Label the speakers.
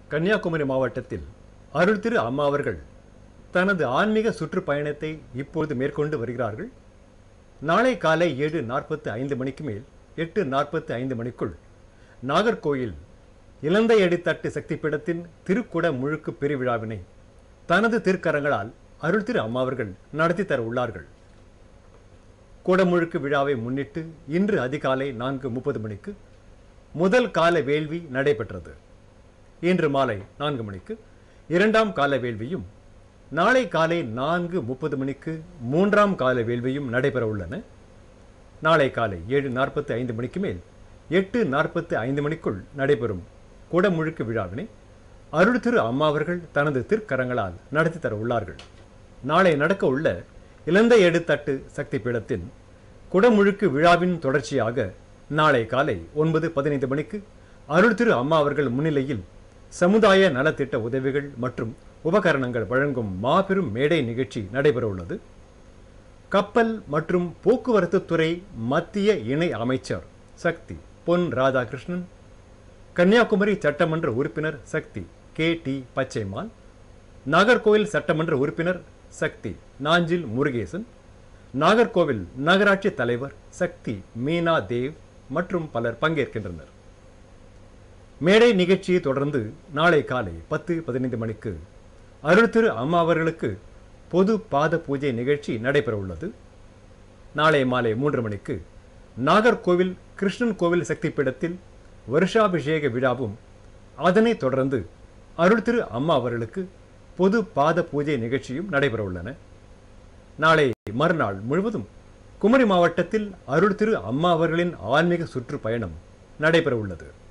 Speaker 1: கன்னியாகுமரி மாவட்டத்தில் அருள் திரு அம்மா அவர்கள் தனது ஆன்மீக சுற்றுப்பயணத்தை இப்பொழுது மேற்கொண்டு வருகிறார்கள் நாளை காலை ஏழு நாற்பத்து ஐந்து மணிக்கு மேல் எட்டு நாற்பத்து ஐந்து மணிக்குள் நாகர்கோயில் இலந்தை அடித்தட்டு சக்திப்பீடத்தின் திருக்குட முழுக்கு பெருவிழாவினை தனது திருக்கரங்களால் அருள் திரு அம்மா அவர்கள் நடத்தி தர உள்ளார்கள் குடமுழுக்கு விழாவை முன்னிட்டு இன்று அதிகாலை நான்கு முப்பது மணிக்கு முதல் கால வேள்வி நடைபெற்றது இன்று மாலை நான்கு மணிக்கு இரண்டாம் கால வேள்வியும் நாளை காலை நான்கு முப்பது மணிக்கு மூன்றாம் கால வேள்வியும் நடைபெற உள்ளன நாளை காலை ஏழு நாற்பத்தி ஐந்து மணிக்கு மேல் எட்டு நாற்பத்தி ஐந்து மணிக்குள் நடைபெறும் குடமுழுக்கு விழாவினை அருள் திரு அம்மா அவர்கள் தனது திருக்கரங்களால் நடத்தி தர உள்ளார்கள் நாளை நடக்க உள்ள இலந்தை எடுத்தட்டு சக்தி பீடத்தின் குடமுழுக்கு விழாவின் தொடர்ச்சியாக நாளை காலை ஒன்பது பதினைந்து மணிக்கு அருள் திரு அம்மா அவர்கள் முன்னிலையில் சமுதாய நலத்திட்ட உதவிகள் மற்றும் உபகரணங்கள் வழங்கும் மாபெரும் மேடை நிகழ்ச்சி நடைபெற உள்ளது கப்பல் மற்றும் போக்குவரத்து துறை மத்திய இணை அமைச்சர் சக்தி பொன் ராதாகிருஷ்ணன் கன்னியாகுமரி சட்டமன்ற உறுப்பினர் சக்தி கே டி பச்சைமால் நாகர்கோவில் சட்டமன்ற உறுப்பினர் சக்தி நாஞ்சில் முருகேசன் நாகர்கோவில் நகராட்சி தலைவர் சக்தி மீனா தேவ் மற்றும் பலர் பங்கேற்கின்றனர் மேடை நிகழ்ச்சியை தொடர்ந்து நாளை காலை பத்து பதினைந்து மணிக்கு அருள் திரு அம்மா அவர்களுக்கு பொது பாத பூஜை நிகழ்ச்சி நடைபெற உள்ளது நாளை மாலை மூன்று மணிக்கு நாகர்கோவில் கிருஷ்ணன் கோவில் சக்தி பீடத்தில் வருஷாபிஷேக விழாவும் அதனைத் தொடர்ந்து அருள் திரு அம்மா அவர்களுக்கு பொது பாத பூஜை நிகழ்ச்சியும் நடைபெற உள்ளன நாளை மறுநாள் முழுவதும் குமரி மாவட்டத்தில் அருள் திரு அம்மா அவர்களின் ஆன்மீக சுற்றுப்பயணம் நடைபெற உள்ளது